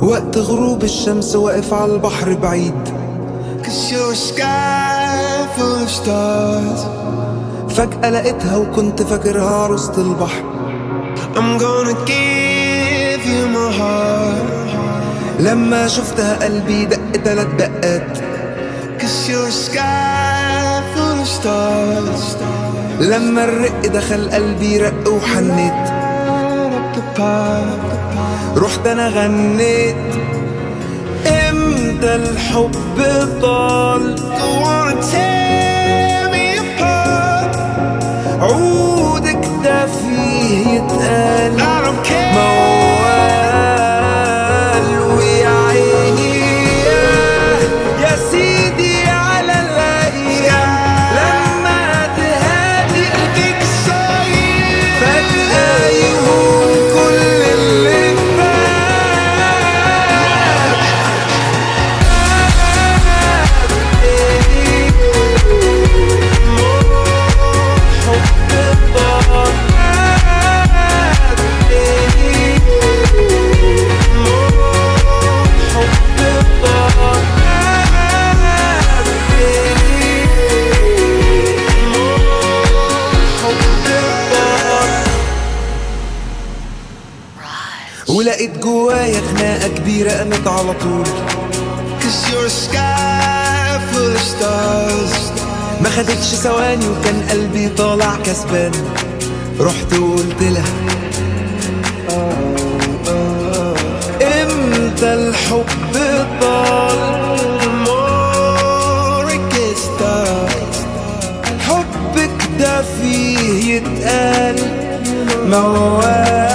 وقت غروب الشمس واقف على البحر بعيد Cause you're a sky full of stars فجأة لقيتها وكنت فاكرها عروسة البحر I'm gonna give you my heart لما شفتها قلبي دق تلات دقات Cause you're a sky full of stars لما الرق دخل قلبي رق وحنيت Light up the path رحت انا غنيت امتى الحب طال Go on and tear me apart عودك ده فيه يتقال I don't care موال ويا عيني يا سيدي على الايام لما تهادي Think so فجأة يهون كل اللي فات حب طال حب طال حب طال ولقيت جوايا خناقة كبيرة قامت على طول Cause you're a sky full of stars ما خدتش ثواني وكان قلبي طالع كسبان رحت وقلت لها امتى الحب طال More it gets dark حبك ده فيه يتقال موال